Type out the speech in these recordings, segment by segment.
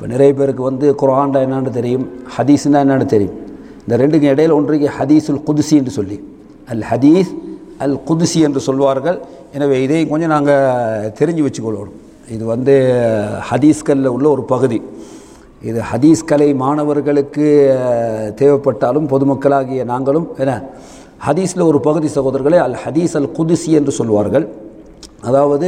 இப்போ நிறைய பேருக்கு வந்து குரான்டா என்னன்னு தெரியும் ஹதீஸ்னா என்னன்னு தெரியும் இந்த ரெண்டுக்கும் இடையில ஒன்றைக்கு ஹதீஸுல் குதுசி என்று சொல்லி அல் ஹதீஸ் அல் குதுசி என்று சொல்வார்கள் எனவே இதையும் கொஞ்சம் நாங்கள் தெரிஞ்சு வச்சுக்கொள்ளணும் இது வந்து ஹதீஸ்களில் உள்ள ஒரு பகுதி இது ஹதீஸ் கலை மாணவர்களுக்கு அஹ், தேவைப்பட்டாலும் பொதுமக்களாகிய நாங்களும் என்ன ஹதீஸில் ஒரு பகுதி சகோதரர்களே அல் ஹதீஸ் அல் குதுசி என்று சொல்வார்கள் அதாவது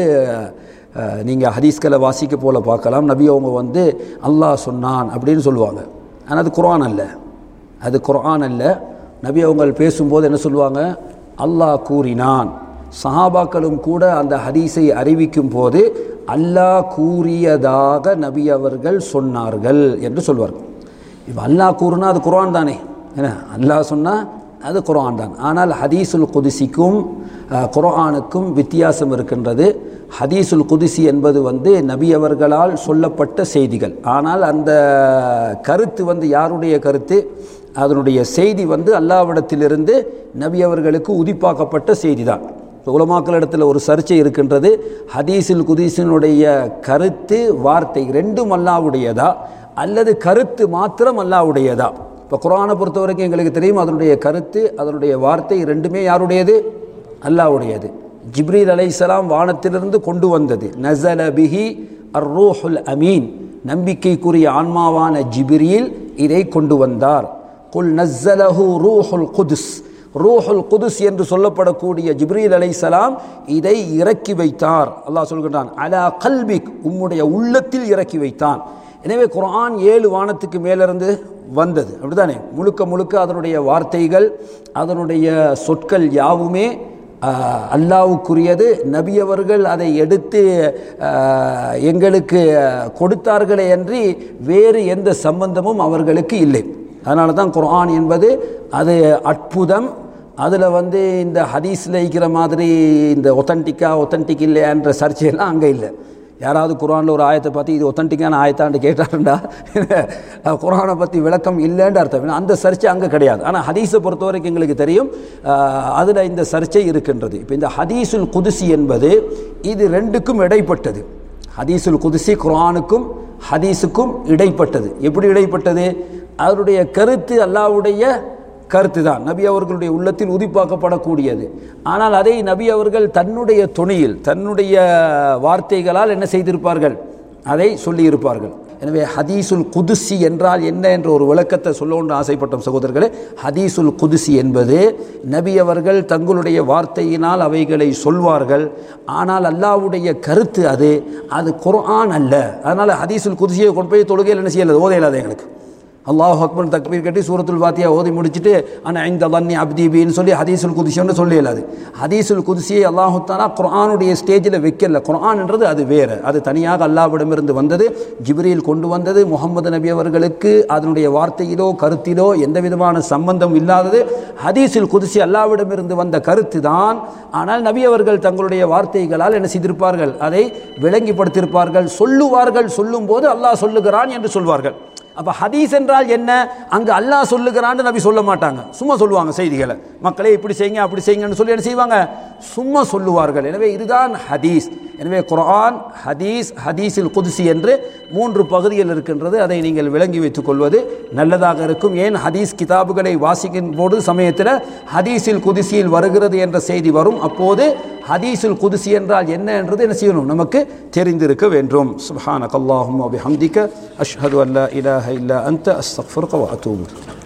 நீங்கள் ஹதீஸ்களை வாசிக்க போல பார்க்கலாம் நபி அவங்க வந்து அல்லாஹ் சொன்னான் அப்படின்னு சொல்லுவாங்க ஆனால் அது குர்ஆன் அல்ல அது குர்ஆன் அல்ல நபி அவங்க பேசும்போது என்ன சொல்லுவாங்க அல்லாஹ் கூறினான் சஹாபாக்களும் கூட அந்த ஹதீஸை அறிவிக்கும் போது அல்லாஹ் கூறியதாக நபி அவர்கள் சொன்னார்கள் என்று சொல்வார்கள் இப்போ அல்லாஹ் கூறுனா அது குர்ஆன் தானே என்ன அல்லாஹ் சொன்னால் அது குர்ஆன் தான் ஆனால் ஹதீஸுல் குதிசிக்கும் அஹ், குர்ஆனுக்கும் வித்தியாசம் இருக்கின்றது ஹதீஸுல் குதிசி என்பது வந்து நபி அவர்களால் சொல்லப்பட்ட செய்திகள் ஆனால் அந்த கருத்து வந்து யாருடைய கருத்து அதனுடைய செய்தி வந்து அல்லாவிடத்திலிருந்து நபி அவர்களுக்கு உதிப்பாக்கப்பட்ட செய்தி தான் உலமாக்களிடத்தில் ஒரு சர்ச்சை இருக்கின்றது ஹதீஸில் குதீஸினுடைய கருத்து வார்த்தை ரெண்டும் அல்லாவுடையதா அல்லது கருத்து மாத்திரம் அல்லாவுடையதா இப்போ குரானை பொறுத்த வரைக்கும் எங்களுக்கு தெரியும் அதனுடைய கருத்து அதனுடைய வார்த்தை ரெண்டுமே யாருடையது அல்லாவுடையது ஜிப்ரீல் அலைஹிஸ்ஸலாம் வானத்திலிருந்து கொண்டு வந்தது நசல பிஹி அர் ரூஹுல் அமீன் நம்பிக்கைக்குரிய ஆன்மாவான ஜிப்ரீல் இதை கொண்டு வந்தார் குல் நஸ்ஸலஹு ரூஹுல் குதுஸ் ரூஹுல் குதுஸ் என்று சொல்லப்படக்கூடிய ஜிப்ரீல் அலைஹிஸ்ஸலாம் இதை இறக்கி வைத்தார் அல்லாஹ் சொல்கிறான் அலா கல்பிக் உம்முடைய உள்ளத்தில் இறக்கி வைத்தான் எனவே குர்ஆன் ஏழு வானத்துக்கு மேலிருந்து வந்தது அப்படிதானே முழுக்க முழுக்க அதனுடைய வார்த்தைகள் அதனுடைய சொற்கள் யாவுமே ஆஹ், அல்லாவுக்குரியது நபி அவர்கள் அதை எடுத்து ஆஹ், எங்களுக்கு கொடுத்தார்களே அன்றி வேறு எந்த சம்பந்தமும் அவர்களுக்கு இல்லை அதனால தான் குர்ஆன் என்பது அது அற்புதம் அதில் வந்து இந்த ஹதீஸில் இருக்கிற மாதிரி இந்த ஒத்தன்டிக்கா ஒத்தன்டிக் இல்லையான்ற சர்ச்சையெல்லாம் அங்கே இல்லை யாராவது குரானில் ஒரு ஆயத்தை பார்த்து இது ஒத்தன்டிக்கான ஆயத்தான்னு கேட்டாருண்டா குரானை பற்றி விளக்கம் இல்லைன்னு அர்த்தம் ஏன்னா அந்த சர்ச்சை அங்கே கிடையாது ஆனால் ஹதீஸை பொறுத்த வரைக்கும் எங்களுக்கு தெரியும் அதில் இந்த சர்ச்சை இருக்கின்றது இப்போ இந்த ஹதீஸுல் குதிசி என்பது இது ரெண்டுக்கும் இடைப்பட்டது ஹதீஸுல் குதிசி குர்ஆனுக்கும் ஹதீஸுக்கும் இடைப்பட்டது எப்படி இடைப்பட்டது அவருடைய கருத்து அல்லாவுடைய கருத்து தான் நபி அவர்களுடைய உள்ளத்தில் உதிப்பாக்கப்படக்கூடியது ஆனால் அதை நபி அவர்கள் தன்னுடைய துணையில் தன்னுடைய வார்த்தைகளால் என்ன செய்திருப்பார்கள் அதை சொல்லியிருப்பார்கள் எனவே ஹதீசுல் குதுசி என்றால் என்ன என்ற ஒரு விளக்கத்தை சொல்லணும்னு ஆசைப்பட்டோம் சகோதரர்களே ஹதீசுல் குதுசி என்பது நபி அவர்கள் தங்களுடைய வார்த்தையினால் அவைகளை சொல்வார்கள் ஆனால் அல்லாவுடைய கருத்து அது அது குர்ஆன் அல்ல அதனால் ஹதீசுல் குதுசியை கொண்டு போய் தொழுகையில் என்ன செய்யலை ஓத இயலாது எங்களுக்கு அல்லாஹ் அக்பர் தக்பீர் கட்டி சூரத்துல் பாத்தியா ஓதி முடிச்சுட்டு ஆனால் இந்த தன்னி அப்தீபின்னு சொல்லி ஹதீசுல் குதிசின்னு சொல்ல இயலாது ஹதீசுல் குதிசியை அல்லாஹு தாலா குர்ஆனுடைய ஸ்டேஜில் வைக்கல குர்ஆன்ன்றது அது வேறு அது தனியாக அல்லாவிடமிருந்து வந்தது ஜிப்ரீல் கொண்டு வந்தது முகமது நபி அவர்களுக்கு அதனுடைய வார்த்தையிலோ கருத்திலோ எந்த விதமான சம்பந்தம் இல்லாதது ஹதீஸில் குதிசி அல்லாவிடமிருந்து வந்த கருத்து தான் ஆனால் நபி அவர்கள் தங்களுடைய வார்த்தைகளால் என்ன செய்திருப்பார்கள் அதை விளங்கிப்படுத்தியிருப்பார்கள் சொல்லுவார்கள் சொல்லும்போது அல்லாஹ் சொல்லுகிறான் என்று சொல்வார்கள் அப்போ ஹதீஸ் என்றால் என்ன அங்கே அல்லாஹ் சொல்லுகிறான்னு நபி சொல்ல மாட்டாங்க சும்மா சொல்லுவாங்க செய்திகளை மக்களே இப்படி செய்யுங்க அப்படி செய்யுங்கன்னு சொல்லி என்ன செய்வாங்க சும்மா சொல்லுவார்கள் எனவே இதுதான் ஹதீஸ் எனவே குர்ஆன் ஹதீஸ் ஹதீஸில் குதிசி என்று மூன்று பகுதிகள் இருக்கின்றது அதை நீங்கள் விளங்கி வைத்துக் கொள்வது நல்லதாக இருக்கும் ஏன் ஹதீஸ் கிதாபுகளை வாசிக்கும் போது சமயத்தில் ஹதீஸில் குதிசியில் வருகிறது என்ற செய்தி வரும் அப்போது ஹதீஸுல் குதிசி என்றால் என்ன என்றது என்ன செய்யணும் நமக்கு தெரிந்திருக்க வேண்டும் சுப்ஹானக அல்லாஹும்ம வபிஹம்திக அஷ்ஹது அல்லா இலாஹ இல்லா அன்த அஸ்தக்ஃபிருக வ அத்தூபு